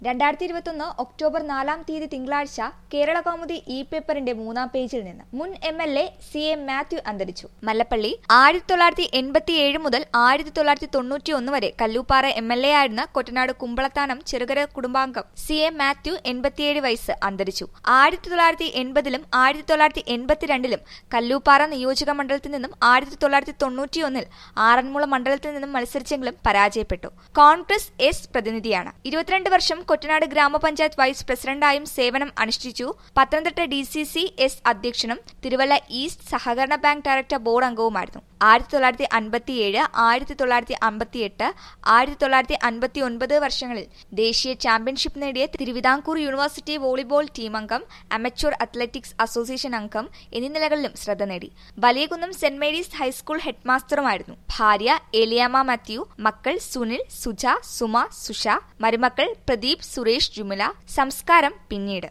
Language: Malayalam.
രണ്ടായിരത്തി ഇരുപത്തൊന്ന് ഒക്ടോബർ നാലാം തീയതി തിങ്കളാഴ്ച കേരള കൗമുദി ഇ പേപ്പറിന്റെ മൂന്നാം പേജിൽ നിന്ന് മുൻ M L A C M Mathew അന്തരിച്ചു മല്ലപ്പള്ളി ആയിരത്തി തൊള്ളായിരത്തി എൺപത്തിയേഴ് മുതൽ ആയിരത്തി തൊള്ളായിരത്തി തൊണ്ണൂറ്റി ഒന്ന് വരെ കല്ലൂപ്പാറ എം എൽ എ ആയിരുന്ന കൊറ്റനാട് കുമ്പളത്താനം ചെറുകര കുടുംബാംഗം സി എം മാത്യു എൺപത്തിയേഴ് വയസ്സ് അന്തരിച്ചു ആയിരത്തി തൊള്ളായിരത്തി എൺപതിലും ആയിരത്തി തൊള്ളായിരത്തി എൺപത്തിരണ്ടിലും കല്ലൂപ്പാറ നിയോജക മണ്ഡലത്തിൽ നിന്നും ആയിരത്തി തൊള്ളായിരത്തി തൊണ്ണൂറ്റിയൊന്നിൽ ആറന്മുള മണ്ഡലത്തിൽ നിന്നും മത്സരിച്ചെങ്കിലും പരാജയപ്പെട്ടു കോൺഗ്രസ് എസ് പ്രതിനിധിയാണ് ഇരുപത്തിരണ്ട് വർഷം കൊറ്റനാട് ഗ്രാമപഞ്ചായത്ത് വൈസ് പ്രസിഡന്റായും സേവനം അനുഷ്ഠിച്ചു Pathanamthitta D C C S അധ്യക്ഷനും തിരുവല്ല ഈസ്റ്റ് സഹകരണ ബാങ്ക് ഡയറക്ടർ ബോർഡ് അംഗവുമായിരുന്നു ആയിരത്തി തൊള്ളായിരത്തി അൻപത്തിയേഴ് ആയിരത്തി തൊള്ളായിരത്തി അമ്പത്തിയെട്ട് ആയിരത്തി തൊള്ളായിരത്തി അൻപത്തി ഒൻപത് വർഷങ്ങളിൽ ദേശീയ ചാമ്പ്യൻഷിപ്പ് നേടിയ തിരുവിതാംകൂർ യൂണിവേഴ്സിറ്റി വോളിബോൾ ടീം അംഗം അമച്വർ അത്ലറ്റിക്സ് അസോസിയേഷൻ അംഗം എന്നീ നിലകളിലും ശ്രദ്ധ നേടി വലിയകുന്നം സെന്റ് മേരീസ് ഹൈസ്കൂൾ ഹെഡ്മാസ്റ്ററുമായിരുന്നു ഭാര്യ എലിയാമ മാത്യു മക്കൾ സുനിൽ സുജ സുമ സുഷ മരുമക്കൾ പ്രദീപ് സുരേഷ് ജുമുല സംസ്കാരം പിന്നീട്